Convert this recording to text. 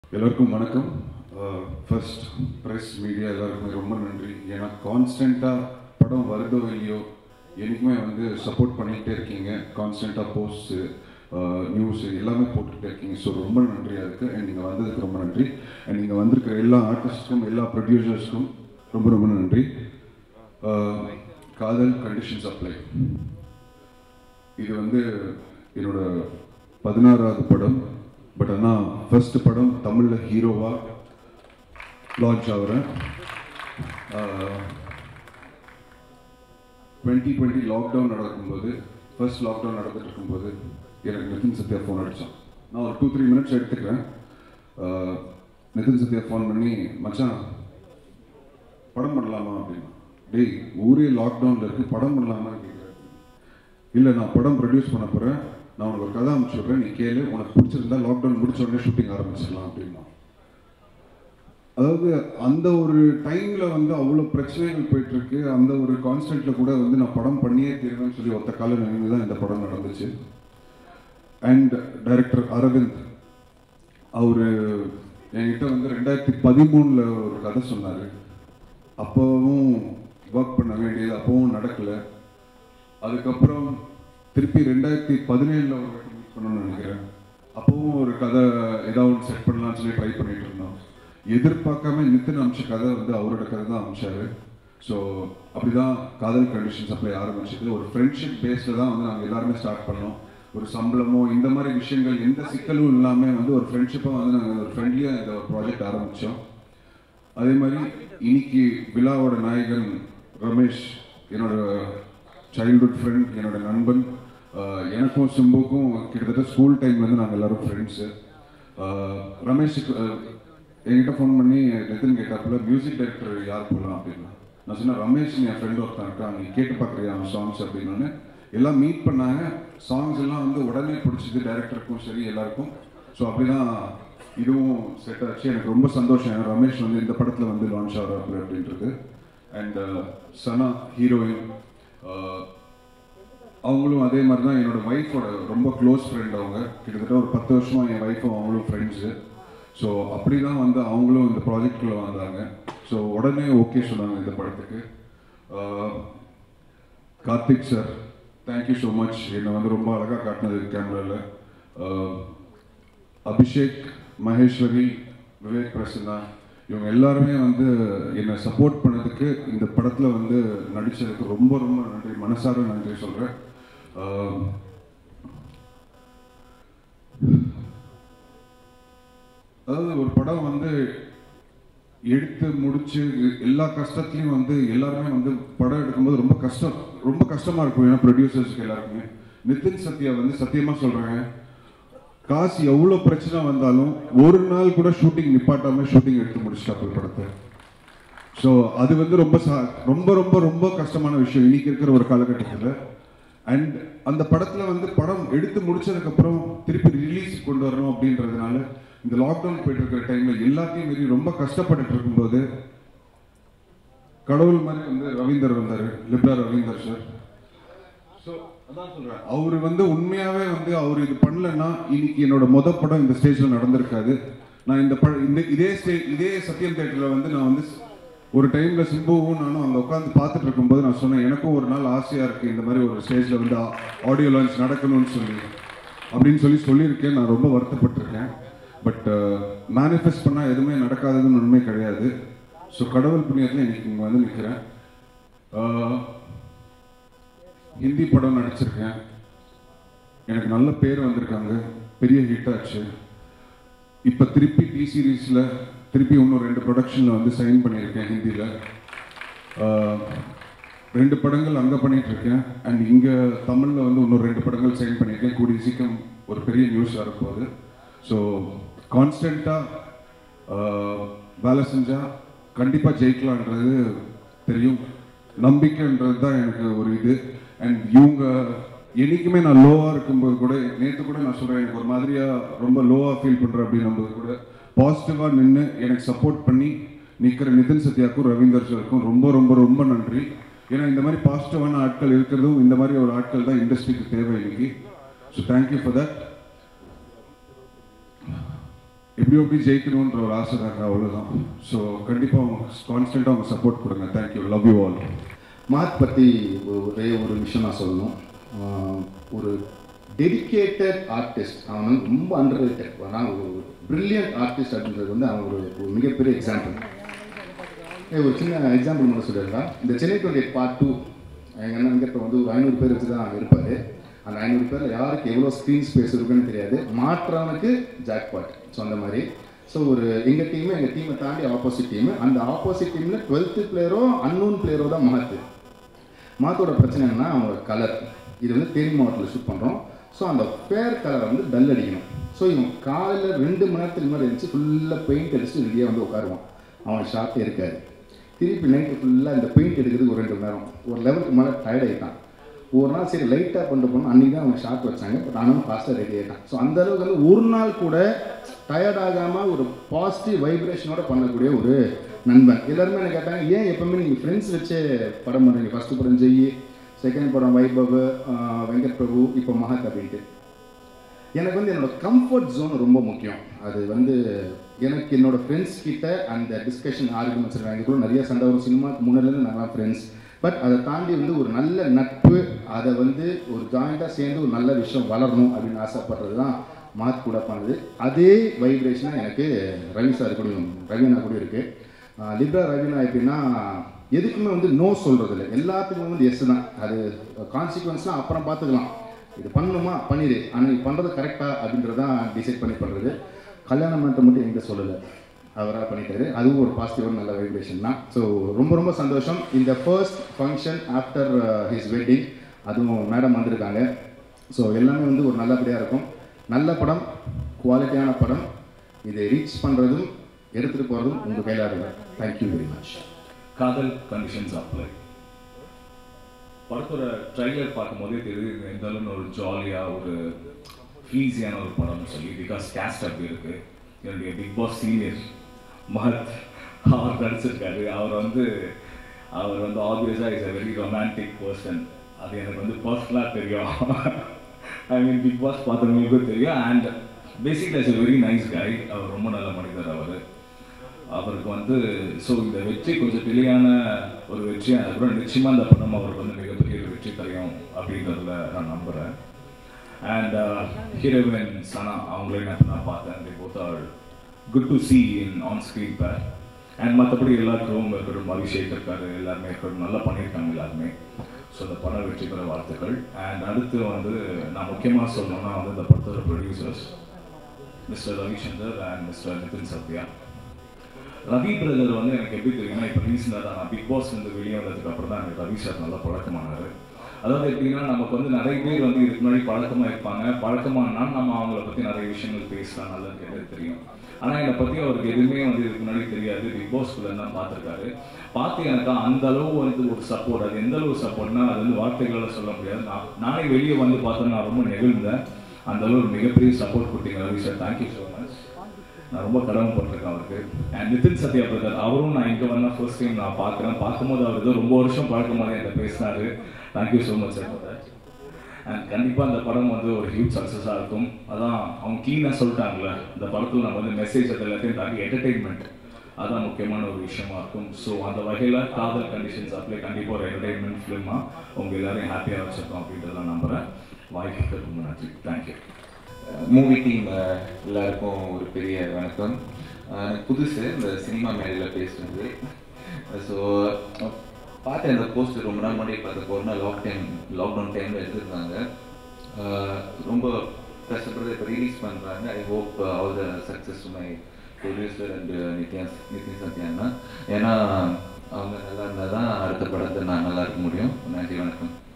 எல்லாருக்கும் வணக்கம் first press media எல்லாருக்குமே ரொம்ப நன்றி ஏன்னா கான்ஸ்டண்ட்டாக படம் வருதோ இல்லையோ எனக்குமே வந்து சப்போர்ட் பண்ணிக்கிட்டே இருக்கீங்க கான்ஸ்டண்ட்டாக போஸ்ட்டு நியூஸ் எல்லாமே போட்டுக்கிட்டே இருக்கீங்க ஸோ ரொம்ப நன்றி அதுக்கு அண்ட் நீங்கள் வந்ததுக்கு ரொம்ப நன்றி அண்ட் நீங்கள் வந்திருக்கிற எல்லா ஆர்டிஸ்ட்க்கும் எல்லா ப்ரொடியூசர்ஸ்க்கும் ரொம்ப ரொம்ப நன்றி அஹ், காதல் கண்டிஷன்ஸ் அப்ளை இது வந்து என்னோட பதினாறாவது படம் பட் ஆனால் ஃபர்ஸ்ட் படம் தமிழில் ஹீரோவாக லான்ச் ஆகிறேன் டுவெண்ட்டி டுவெண்ட்டி லாக்டவுன் நடக்கும்போது ஃபர்ஸ்ட் லாக்டவுன் நடந்துட்டு இருக்கும்போது எனக்கு நிதின் சத்யா ஃபோன் அடித்தான் நான் ஒரு டூ த்ரீ மினிட்ஸ் எடுத்துக்கிறேன் அஹ், நிதின் சத்யா ஃபோன் பண்ணி மச்சான் படம் பண்ணலாமா அப்படின்னா டேய் ஊரே லாக்டவுனில் இருக்குது படம் பண்ணலாமா கேட்குறேன் இல்லை நான் படம் ப்ரொடியூஸ் பண்ண போகிறேன் நான் உனக்கு ஒரு கதை அனுப்பிச்சுடுறேன் நீ கேளு உனக்கு பிடிச்சிருந்தா லாக்டவுன் முடிச்ச உடனே ஷூட்டிங் ஆரம்பிச்சிடலாம் அப்படின்னா அதாவது அந்த ஒரு டைமில் வந்து அவ்வளோ பிரச்சனைகள் போயிட்டுருக்கு அந்த ஒரு கான்ஸ்டன்ட்டில் கூட வந்து நான் படம் பண்ணியே தீருவேன்னு சொல்லி ஒத்த கால நினைவு தான் இந்த படம் நடந்துச்சு அண்ட் டைரக்டர் அரவிந்த் அவர் என்கிட்ட வந்து ரெண்டாயிரத்தி பதிமூணில் ஒரு கதை சொன்னார் அப்போவும் ஒர்க் பண்ண வேண்டியது அப்போவும் நடக்கலை அதுக்கப்புறம் திருப்பி ரெண்டாயிரத்தி பதினேழில் ஒரு வாட்டி மீட் பண்ணணும்னு நினைக்கிறேன் அப்போவும் ஒரு கதை ஏதாவது ஒன்று செட் பண்ணலாம்னு சொல்லி ட்ரை பண்ணிட்டு இருந்தோம் எதிர்பார்க்காம நித்தின் அமிச்ச கதை வந்து அவரோட கதை தான் அமிச்சாரு ஸோ அப்படிதான் காதல் கண்டிஷன்ஸ் அப்ளை ஆரம்பிச்சது ஒரு ஃப்ரெண்ட்ஷிப் பேஸில் தான் வந்து நாங்கள் எல்லாருமே ஸ்டார்ட் பண்ணோம் ஒரு சம்பளமோ இந்த மாதிரி விஷயங்கள் எந்த சிக்கலும் இல்லாமல் வந்து ஒரு ஃப்ரெண்ட்ஷிப்பாக வந்து நாங்கள் ஒரு ஃப்ரெண்ட்லியாக இந்த ப்ராஜெக்ட் ஆரம்பித்தோம் அதே மாதிரி இன்னைக்கு விழாவோட நாயகன் ரமேஷ் என்னோட சைல்ட்ஹுட் ஃப்ரெண்ட் என்னோட நண்பன் ஆஹ் எனக்கும் சிம்புக்கும் கிட்டத்தட்ட ஸ்கூல் டைம்லேருந்து நாங்கள் எல்லாரும் ஃப்ரெண்ட்ஸு ரமேஷுக்கு ஆஹ் என்கிட்ட ஃபோன் பண்ணி நிதின் கேட்டாப்புல மியூசிக் டைரக்டர் யார் போகலாம் அப்படின்னா நான் சொன்னேன் ரமேஷ் என் ஃப்ரெண்ட் ஒருத்தன் இருக்கான் நீ கேட்டு பார்க்குறியா அவன் சாங்ஸ் அப்படின்னு எல்லாம் மீட் பண்ணாங்க சாங்ஸ் எல்லாம் வந்து உடனே பிடிச்சது டைரக்டருக்கும் சரி எல்லாருக்கும் ஸோ அப்படிதான் இதுவும் செட் ஆச்சு எனக்கு ரொம்ப சந்தோஷம் ஏன்னா ரமேஷ் வந்து இந்த படத்தில் வந்து லான்ச் ஆகிறாரு அப்படின்றது அண்ட் சனா ஹீரோயின் அவங்களும் அதே மாதிரி தான் என்னோட ஒய்ஃபோட ரொம்ப க்ளோஸ் ஃப்ரெண்ட் அவங்க கிட்டத்தட்ட ஒரு பத்து வருஷமா என் ஒய்ஃபும் அவங்களும் ஃப்ரெண்ட்ஸு ஸோ அப்படி தான் வந்து அவங்களும் இந்த ப்ராஜெக்ட்குள்ளே வந்தாங்க ஸோ உடனே ஓகே சொன்னாங்க இந்த படத்துக்கு ஆஹ் Karthik sir thank you so much என்னை வந்து ரொம்ப அழகாக காட்டினது கேமராவில் அபிஷேக் மகேஸ்வரி விவேக் பிரசன்னா இவங்க எல்லாருமே வந்து என்னை சப்போர்ட் பண்ணதுக்கு இந்த படத்தில் வந்து நடித்ததுக்கு ரொம்ப ரொம்ப நன்றி மனசார நன்றி சொல்கிறேன் அதாவது ஒரு படம் வந்து எடுத்து முடிச்சு எல்லா கஷ்டத்துலையும் வந்து எல்லாருமே வந்து படம் எடுக்கும்போது ரொம்ப கஷ்டம் ரொம்ப கஷ்டமா இருக்கும் ஏன்னா ப்ரொடியூசர்ஸ்க்கு எல்லாருக்குமே நிதின் சத்யா வந்து சத்தியமா சொல்றாங்க காசு எவ்வளோ பிரச்சனை வந்தாலும் ஒரு நாள் கூட ஷூட்டிங் நிப்பாட்டாம ஷூட்டிங் எடுத்து முடிச்சிட்டாப்பு படத்தை ஸோ அது வந்து ரொம்ப சா- ரொம்ப ரொம்ப ரொம்ப கஷ்டமான விஷயம் இன்னைக்கு இருக்கிற ஒரு காலகட்டத்தில் அண்ட் அந்த படத்தில் வந்து படம் எடுத்து முடிச்சதுக்கப்புறம் திருப்பி ரிலீஸ் கொண்டு வரணும் அப்படின்றதுனால இந்த லாக்டவுன் போயிட்டு இருக்கிற டைமில் எல்லாத்தையும் மீறி ரொம்ப கஷ்டப்பட்டுட்டு இருக்கும்போது கடவுள் மாதிரி வந்து ரவீந்தர் வந்தார் லிப்ரா ரவீந்தர் சார் ஸோ அதான் சொல்கிறேன் அவர் வந்து உண்மையாகவே வந்து அவர் இது பண்ணலன்னா இன்னைக்கு என்னோட மொத படம் இந்த ஸ்டேஜில் நடந்திருக்காது நான் இந்த பட இந்த இதே ஸ்டே இதே சத்யம் தேட்டரில் வந்து நான் வந்து ஒரு டைமில் சிம்புவும் நானும் அங்கே உட்காந்து பார்த்துட்டு இருக்கும்போது நான் சொன்னேன் எனக்கும் ஒரு நாள் ஆசையாக இருக்குது இந்த மாதிரி ஒரு ஸ்டேஜில் வந்து ஆடியோ லான்ச் நடக்கணும்னு சொல்லி அப்படின்னு சொல்லி சொல்லியிருக்கேன் நான் ரொம்ப வருத்தப்பட்டிருக்கேன் பட் மேனிஃபெஸ்ட் பண்ணால் எதுவுமே நடக்காததுன்னு ஒன்றுமே கிடையாது ஸோ கடவுள் புண்ணியத்தில் இன்னைக்கு இங்கே வந்து நிற்கிறேன் ஹிந்தி படம் நடிச்சிருக்கேன் எனக்கு நல்ல பேர் வந்திருக்காங்க பெரிய ஹிட் ஆச்சு இப்போ திருப்பி டி சீரீஸில் திருப்பி இன்னும் ரெண்டு ப்ரொடக்ஷனில் வந்து சைன் பண்ணியிருக்கேன் ஹிந்தியில் ரெண்டு படங்கள் அங்கே பண்ணிட்டு இருக்கேன் அண்ட் இங்கே தமிழில் வந்து இன்னும் ரெண்டு படங்கள் சைன் பண்ணியிருக்கேன் கூடிய சீக்கிரம் ஒரு பெரிய நியூஸ் வரப்போகுது ஸோ கான்ஸ்டண்ட்டாக வேலை செஞ்சால் கண்டிப்பாக ஜெயிக்கலான்றது தெரியும் நம்பிக்கைன்றது தான் எனக்கு ஒரு இது அண்ட் இவங்க என்னைக்குமே நான் லோவாக இருக்கும்போது கூட நேற்று கூட நான் சொல்கிறேன் எனக்கு ஒரு மாதிரியாக ரொம்ப லோவாக ஃபீல் பண்ணுறேன் அப்படின்னும்போது கூட பாசிட்டிவாக நின்று எனக்கு சப்போர்ட் பண்ணி நிற்கிற நிதின் சத்யாக்கும் ரவீந்தர் சாருக்கும் ரொம்ப ரொம்ப ரொம்ப நன்றி ஏன்னா இந்த மாதிரி பாசிட்டிவான ஆட்கள் இருக்கிறதும் இந்த மாதிரி ஒரு ஆட்கள் தான் இண்டஸ்ட்ரிக்கு தேவை இன்னைக்கு ஸோ தேங்க்யூ ஃபார் தட் எப்படியோ எப்படி ஜெயிக்கணுன்ற ஒரு ஆசை தாங்க அவ்வளோதான் ஸோ கண்டிப்பாக அவங்க கான்ஸ்டண்ட்டாக அவங்க சப்போர்ட் கொடுங்க thank you love you all mark பற்றி ஒரே ஒரு விஷயம் நான் சொல்லணும் ஆஹ் ஒரு டெடிக்கேட்டட் ஆர்டிஸ்ட் அவன் வந்து ரொம்ப அண்டர் ரேட்டட் ஆனால் ஒரு பிரில்லியன்ட் ஆர்டிஸ்ட் அப்படின்றது வந்து அவன் ஒரு ஒரு மிகப்பெரிய எக்ஸாம்பிள் ஒரு சின்ன எக்ஸாம்பிள் மட்டும் சொல்லிடுறேன் இந்த Chennai twenty eight part two எங்கள் அண்ணன் வெங்கட் வந்து ஒரு ஐநூறு பேர் வச்சு தான் இருப்பார் அந்த ஐநூறு பேரில் யாருக்கு எவ்வளோ ஸ்க்ரீன் ஸ்பேஸ் இருக்குன்னு தெரியாது மாற்றவனுக்கு ஜாக்பாட் ஸோ அந்த மாதிரி ஸோ ஒரு எங்கள் டீமு எங்கள் டீமை தாண்டி ஆப்போசிட் டீமு அந்த ஆப்போசிட் டீமில் டுவெல்த்து பிளேயரோ அன்னோன் பிளேயரோ தான் மாற்று மாத்தோட பிரச்சனை என்னன்னா அவங்களோட கலர் இது வந்து தேனி மாவட்டத்தில் ஷூட் பண்ணுறோம் ஸோ அந்த ஃபேர் கலரை வந்து டல் அடிக்கணும் ஸோ இவன் காலையில் ரெண்டு மணி நேரத்துக்கு முன்னாடி இருந்துச்சு ஃபுல்லாக பெயிண்ட் அடிச்சுட்டு ரெடியாக வந்து உட்காருவான் அவன் ஷார்ட்டே இருக்காது திருப்பி நைட்டு ஃபுல்லாக இந்த பெயிண்ட் எடுக்கிறதுக்கு ஒரு ரெண்டு மணி நேரம் ஒரு லெவலுக்கு மேலே டயர்ட் ஆகிட்டான் ஒரு நாள் சரி லைட்டாக பண்ணிட்டு போனோம் அன்றைக்கி தான் அவங்க ஷார்ட் வச்சாங்க பட் ஆனாலும் ஃபாஸ்ட்டாக ரெடி ஆகிட்டான் ஸோ அந்த அளவுக்கு வந்து ஒரு நாள் கூட டயர்ட் ஆகாமல் ஒரு பாசிட்டிவ் வைப்ரேஷனோட பண்ணக்கூடிய ஒரு நண்பன் எல்லாருமே என்ன கேட்டாங்க ஏன் எப்பவுமே நீங்கள் ஃப்ரெண்ட்ஸ் வச்சு படம் பண்ணுறீங்க ஃபஸ்ட்டு படம் ஜெய் செகண்ட் படம் வைபவ் ஆஹ் வெங்கட் பிரபு இப்போ மஹத் அப்படின்ட்டு எனக்கு வந்து என்னோட கம்ஃபர்ட் ஜோன் ரொம்ப முக்கியம் அது வந்து எனக்கு என்னோட ஃப்ரெண்ட்ஸ் கிட்ட அந்த டிஸ்கஷன் ஆர்குமெண்ட்ஸ் இருக்காங்க கூட நிறைய சண்டை வரும் சினிமாக்கு முன்னாடிலேருந்து நல்லா ஃப்ரெண்ட்ஸ் பட் அதை தாண்டி வந்து ஒரு நல்ல நட்பு அதை வந்து ஒரு ஜாயிண்டாக சேர்ந்து ஒரு நல்ல விஷயம் வளரணும் அப்படின்னு ஆசைப்படுறது தான் மார்க் கூட பண்ணுது அதே வைப்ரேஷனாக எனக்கு ரவி சார் கூடயும் ரவீனா கூட இருக்குது லிப்ரா ரவீனா எப்படின்னா எதுக்குமே வந்து நோ சொல்கிறது இல்லை எல்லாத்துக்குமே வந்து எஸ் தான் அது கான்சிக்வன்ஸ்லாம் அப்புறம் பார்த்துக்கலாம் இது பண்ணணுமா பண்ணிடு ஆனால் நீ பண்ணுறது கரெக்டாக அப்படின்றதான் டிசைட் பண்ணி பண்ணுறது கல்யாணம் மட்டும் மட்டும் என்கிட்ட சொல்லலை அவராக பண்ணிட்டாரு அதுவும் ஒரு பாசிட்டிவான நல்ல வைப்ரேஷன் தான் ஸோ ரொம்ப ரொம்ப சந்தோஷம் இந்த first function after his wedding அதுவும் மேடம் வந்திருக்காங்க ஸோ எல்லாமே வந்து ஒரு நல்லபடியாக இருக்கும் நல்ல படம் குவாலிட்டியான படம் இதை ரீச் பண்ணுறதும் எடுத்துகிட்டு போகிறதும் உங்கள் கையில் இருக்கும் thank you very much Kaadhal conditions apply படத்தோட ட்ரைலர் பார்க்கும்போதே தெரியுது இது எந்த அளவுக்கு ஒரு ஜாலியாக ஒரு ஃப்ரீஸியான ஒரு படம்னு சொல்லி பிகாஸ் கேஸ்ட் அப்படி இருக்கு என்னுடைய பிக் பாஸ் சீனியர் மஹத் அவர் நடிச்சிருக்காரு அவர் வந்து அவர் வந்து ஆப்வியஸாக is a very romantic person அது எனக்கு வந்து பர்சனலாக தெரியும் ஐ மீன் பிக் பாஸ் பார்த்தவங்களுக்கும் தெரியும் and basically is a very nice guy அவர் ரொம்ப நல்ல மனிதர் அவர் அவருக்கு வந்து ஸோ இந்த வெற்றி கொஞ்சம் டிலேயான ஒரு வெற்றி அதுக்கப்புறம் நிச்சயமாக இந்த படம் அவருக்கு வந்து மிகப்பெரிய ஒரு வெற்றி தரையும் அப்படின்றதுல நான் நம்புகிறேன் அண்ட் ஹீரோயின் சனா அவங்களையும் நான் நான் பார்த்தேன் the both are good to see in on screen pair and மற்றபடி எல்லாருக்கும் இருக்கட்டும் அபிஷேக் இருக்காரு எல்லாருமே இருக்கட்டும் நல்லா பண்ணியிருக்காங்க எல்லாருமே ஸோ இந்த படம் வெற்றி பெற வாழ்த்துக்கள் அண்ட் அடுத்து வந்து நான் முக்கியமாக சொல்லணும்னா வந்து இந்த படத்தோட producers mister Ravishankar and mister Nithin Sathya Ravi brother வந்து எனக்கு எப்படி தெரியும்னா இப்போ ரீசெண்டாக தான் நான் பிக் பாஸ் வந்து வெளியே வந்ததுக்கு அப்புறம் தான் எனக்கு ரவி சார் நல்லா பழக்கமானார் அதாவது எப்படின்னா நமக்கு வந்து நிறைய பேர் வந்து இதுக்கு முன்னாடி பழக்கமாக இருப்பாங்க பழக்கமானா நம்ம அவங்கள பற்றி நிறைய விஷயங்கள் பேசலாம் நல்லது கெட்டது தெரியும் ஆனால் என்னை பற்றி அவருக்கு எதுவுமே வந்து இதுக்கு முன்னாடி தெரியாது பிக் பாஸ்குள்ளே தான் பார்த்துருக்காரு பார்த்து எனக்கு அந்த அளவு வந்து ஒரு சப்போர்ட் அது எந்த அளவு சப்போர்ட்னா அது வந்து வார்த்தைகளால் சொல்ல முடியாது நான் நானே வெளியே வந்து பார்த்தேன் நான் ரொம்ப நெகிழ்ந்தேன் அந்த அளவு ஒரு மிகப்பெரிய சப்போர்ட் கொடுத்தீங்க Ravi sir thank you so much நான் ரொம்ப கடமைப்பட்டிருக்கேன் அவருக்கு அண்ட் நிதின் சத்யா பிரதர் அவரும் நான் இங்கே வந்தால் ஃபர்ஸ்ட் டைம் நான் பார்க்குறேன் பார்க்கும்போது அவர் ஏதோ ரொம்ப வருஷம் பழக்கமாக என்கிட்ட பேசினாரு thank you so much sir brother and கண்டிப்பாக அந்த படம் வந்து ஒரு ஹியூஜ் சக்ஸஸாக இருக்கும் அதான் அவங்க கீனாக சொல்லிட்டாங்களே இந்த படத்தில் நம்ம வந்து மெசேஜ் அது எல்லாத்தையும் தாண்டி என்டர்டெயின்மெண்ட் அதான் முக்கியமான ஒரு விஷயமா இருக்கும் ஸோ அந்த வகையில் காதல் கண்டிஷன்ஸ் அப்ளை கண்டிப்பாக ஒரு என்டர்டெயின்மெண்ட் ஃபிலிமாக உங்கள் எல்லாரையும் ஹாப்பியாக வச்சுருக்கோம் அப்படின்றத நான் நம்புகிறேன் வாய்ப்புக்கு ரொம்ப நன்றி தேங்க்யூ மூவி டீம் எல்லாருக்கும் ஒரு பெரிய வணக்கம் அஹ் எனக்கு புதுசு இந்த சினிமா மேடையில் பேசுறது ஸோ பார்த்தேன் இந்த போஸ்ட் ரொம்ப நாள் முன்னாடி பார்த்த கொரோனா லாக் டைம் லாக்டவுன் டைமில் எடுத்திருந்தாங்க அஹ் ரொம்ப கஷ்டப்படுறது இப்போ ரிலீஸ் பண்ணுறாங்க I hope all the success my producer and நித்யான் நிதின் சத்யானா ஏன்னா அவங்க நல்லா இருந்தால் தான் அடுத்த படத்தை நான் நல்லா இருக்க முடியும் நன்றி வணக்கம்